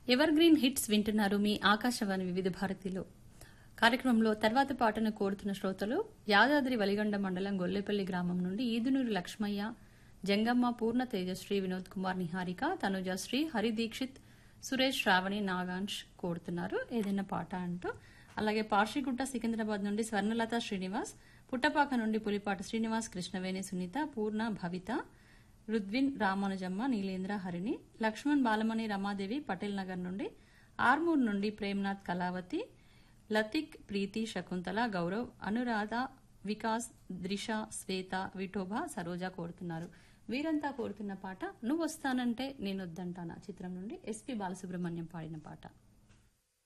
ever green hits వింటున్నారు మీ ఆకాశవాణి వివిధ భారతిలో కార్యక్రమంలో తర్వాత పాటను కోరుతున్న శ్రోతలు యాదాద్రి వలిగొండ మండలం గొల్లేపల్లి గ్రామం నుండి ఈదునూరి లక్ష్మయ్య జంగమ్మ పూర్ణ తేజశ్రీ వినోద్ కుమార్ నిహారిక తనుజశ్రీ హరి దీక్షిత్ సురేష్ శ్రావణి నాగాంష్ కోరుతున్నారు ఏదైనా పాట అంటూ అలాగే పార్షిగుట్ట సికింద్రాబాద్ నుండి స్వర్ణలత శ్రీనివాస్ పుట్టపాక నుండి పులిపాటి శ్రీనివాస్ కృష్ణవేణి సునీత పూర్ణ భవిత రుద్విన్ రామానుజమ్మ నీలేంద్ర హరిణి లక్ష్మణ్ బాలమణి రమాదేవి పటేల్ నగర్ నుండి ఆర్మూర్ నుండి ప్రేమ్నాథ్ కళావతి లతిక్ ప్రీతి శకుంతల గౌరవ్ అనురాధ వికాస్ ద్రిష శ్వేత విఠోబా సరోజ కోరుతున్నారు వీరంతా కోరుతున్న పాట నువ్వు వస్తానంటే నేను వద్దంటానా చిత్రం నుండి ఎస్పి బాలసుబ్రహ్మణ్యం పాడిన పాట